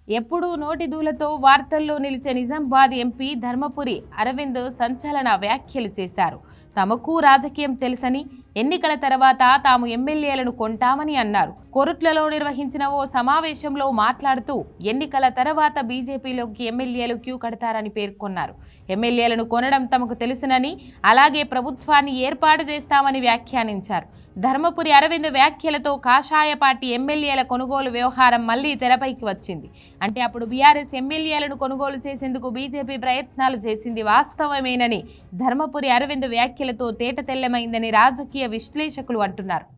ఎప్పుడూ నోటి దూలతో వార్తల్లో నిలిచే నిజామాబాద్ ఎంపీ ధర్మపురి అరవింద్ సంచలన వ్యాఖ్యలు చేశారు తమకు రాజకీయం తెలుసని ఎన్నికల తర్వాత తాము ఎమ్మెల్యేలను కొంటామని అన్నారు కొరుట్లలో నిర్వహించిన ఓ సమావేశంలో మాట్లాడుతూ ఎన్నికల తర్వాత బీజేపీలోకి ఎమ్మెల్యేలు క్యూ కడతారని పేర్కొన్నారు ఎమ్మెల్యేలను కొనడం తమకు తెలుసునని అలాగే ప్రభుత్వాన్ని ఏర్పాటు చేస్తామని వ్యాఖ్యానించారు ధర్మపురి అరవింద్ వ్యాఖ్యలతో కాషాయ పార్టీ ఎమ్మెల్యేల కొనుగోలు వ్యవహారం మళ్లీ తెరపైకి వచ్చింది అంటే అప్పుడు బీఆర్ఎస్ ఎమ్మెల్యేలను కొనుగోలు చేసేందుకు బీజేపీ ప్రయత్నాలు చేసింది వాస్తవమేనని ధర్మపురి అరవింద్ వ్యాఖ్యలతో తేటతెల్లమైందని రాజకీయ విశ్లేషకులు అంటున్నారు